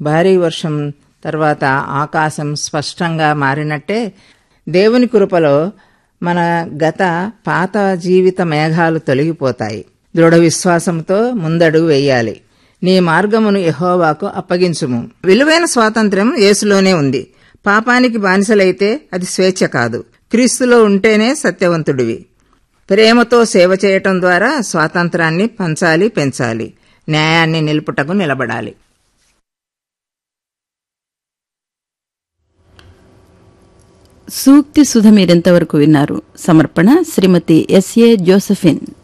భారీ వర్షం తర్వాత ఆకాశం స్పష్టంగా మారినట్టే దేవుని కృపలో మన గత పాత జీవిత మేఘాలు తొలగిపోతాయి దృఢ విశ్వాసంతో ముందడుగు వేయాలి నీ మార్గమును యహోవాకు అప్పగించుము విలువైన స్వాతంత్ర్యం యేసులోనే ఉంది పాపానికి బానిసలైతే అది స్వేచ్ఛ కాదు క్రీస్తులో ఉంటేనే సత్యవంతుడివి ప్రేమతో సేవ చేయటం ద్వారా స్వాతంత్రాన్ని పంచాలి పెంచాలి న్యాయాన్ని నిలుపుటకు నిలబడాలి సూక్తి సుధ మీరెంతవరకు విన్నారు సమర్పణ శ్రీమతి ఎస్ఏ జోసఫిన్